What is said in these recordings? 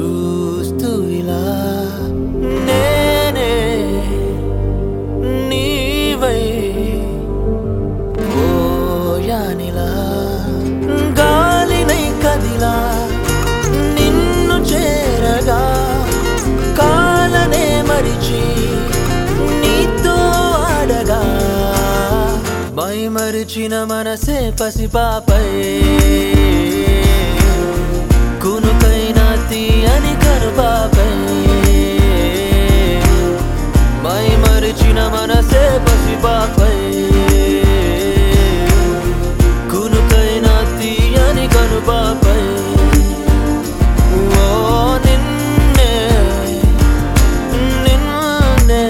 చూస్తూ ఇలా నేనే నీవై పోయానిలా గాలినై కదిలా నిన్ను చేరగా కాలనే మరిచి నీతో ఆడగా మైమరిచిన మనసే పసిపాపై కునుకైనా తీయని కరుపాపై మైమరిచిన మనసే పసిపాపై కునుకైనా తీయని కనుపాపై ఓ నిన్నే నిన్నే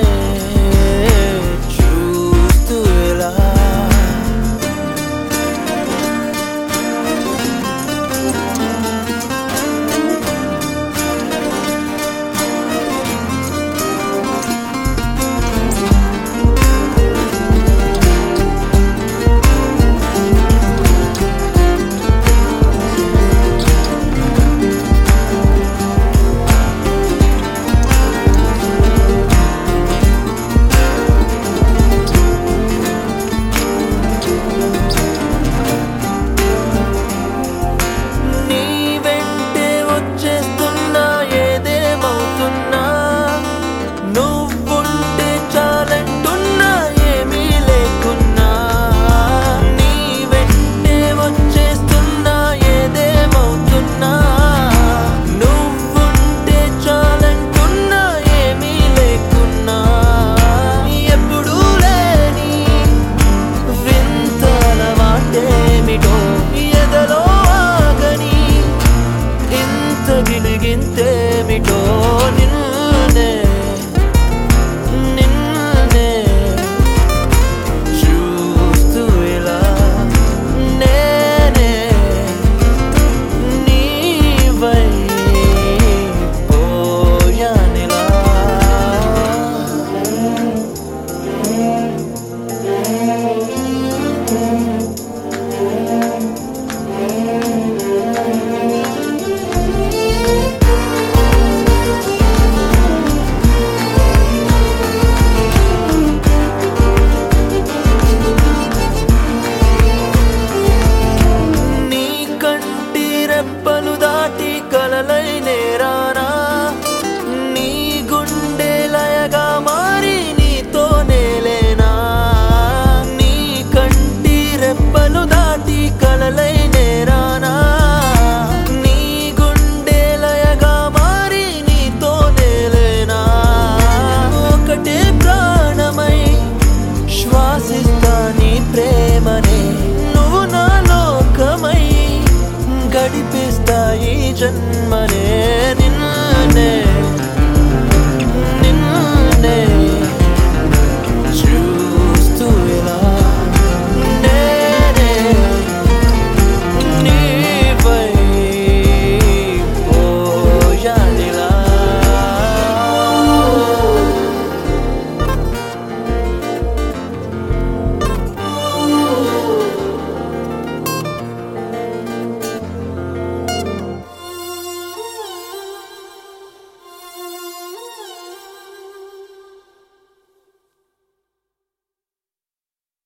చూస్తూ ఎలా నీ వెంటే వచ్చేస్తున్నా ఏదేమవుతున్నా నువ్వుంటే చాలంటున్నా ఏమీ లేకున్నా నీ వెంటే వచ్చేస్తున్నా ఏదేమవుతున్నా నువ్వుంటే చాలంటున్నా ఏమీ లేకున్నా ఎప్పుడూ లేని వింతల మాటేమిటో ఎదలో ఆగని ఇంత గిలిగింతేమిటో నిన్ను